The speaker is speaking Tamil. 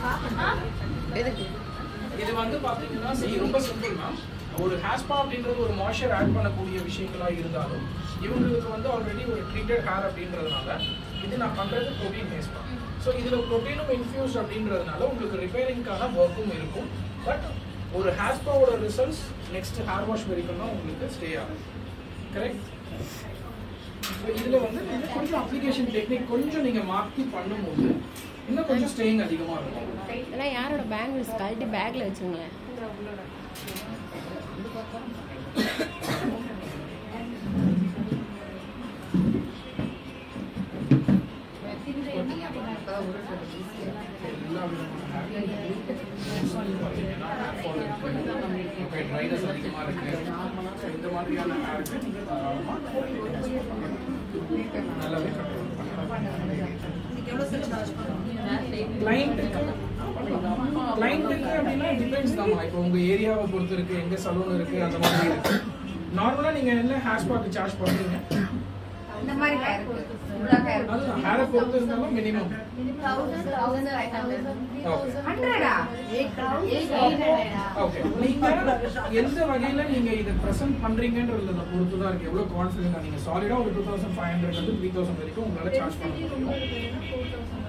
எதுக்கு இது வந்து பாத்தீங்கன்னா see, ரொம்ப சிம்பிள் மேம் ஒரு ஹேர் ஸ்பா அப்படின்றது ஒரு மாய்ஸ்சர் ஆட் பண்ணக்கூடிய விஷயங்களா இருந்தாலும் இவங்களுக்கு வந்து ஆல்ரெடி ஒரு ட்ரீட்டட் ஹேர் அப்படின்றதுனால இது நான் பண்றது ப்ரோட்டீன் ஹேர் ஸ்பா ஸோ இதுல ப்ரோட்டீனும் இன்ஃபியூஸ் அப்படின்றதுனால உங்களுக்கு ரிப்பேரிங்கான ஒர்க்கும் இருக்கும் பட் ஒரு ஹேர் ஸ்பாவோட ரிசல்ட்ஸ் நெக்ஸ்ட் ஹேர் வாஷ் வரைக்கும் தான் உங்களுக்கு ஸ்டே ஆகும் கரெக்ட் இதுல வந்து நீங்க கொஞ்சம் அப்ளிகேஷன் டெக்னிக் கொஞ்சம் நீங்க மாற்றி பண்ணும்போது இன்னும் கொஞ்சம் ஸ்டேயிங் அதிகமா இருக்கும் இதெல்லாம் யாரோட பேங்கிள்ஸ் கழட்டி பேக்ல வச்சுங்களேன் எல்லா விதமான hair dryness அதிகமா இருக்கு. So, இந்த மாதிரியான hair-க்கு நீங்க தாராளமா நல்லாவே control பண்ணலாம். Client-க்கு client-க்கு அப்படின்னா depends தாம்மா. இப்போ உங்க ஏரியாவை பொறுத்து இருக்கு எங்க சலூன் இருக்கு அந்த மாதிரி இருக்கு நார்மலா நீங்க என்ன ஹேர் ஸ்பாக்கு சார்ஜ் பண்றீங்க இந்த மாதிரி ஹேர் ஃபுல்லா ஹேர் அதுதான் ஹேரை பொறுத்து இருந்தாலும் மினிமம் ஹண்ட்ரடா ஓகே நீங்க எந்த வகையில நீங்க இதை பிரசன்ட் பண்றீங்கன்றதுல பொறுத்து தான் இருக்கு எவ்வளவு கான்ஃபிடென்ட் நீங்க சாலிடா ஒரு டூ தௌசண்ட் ஃபைவ் ஹண்ட்ரட் வந்து த்ரீ தௌசண்ட் வரைக்கும் உங்களால சார்ஜ் பண்ண முடியும்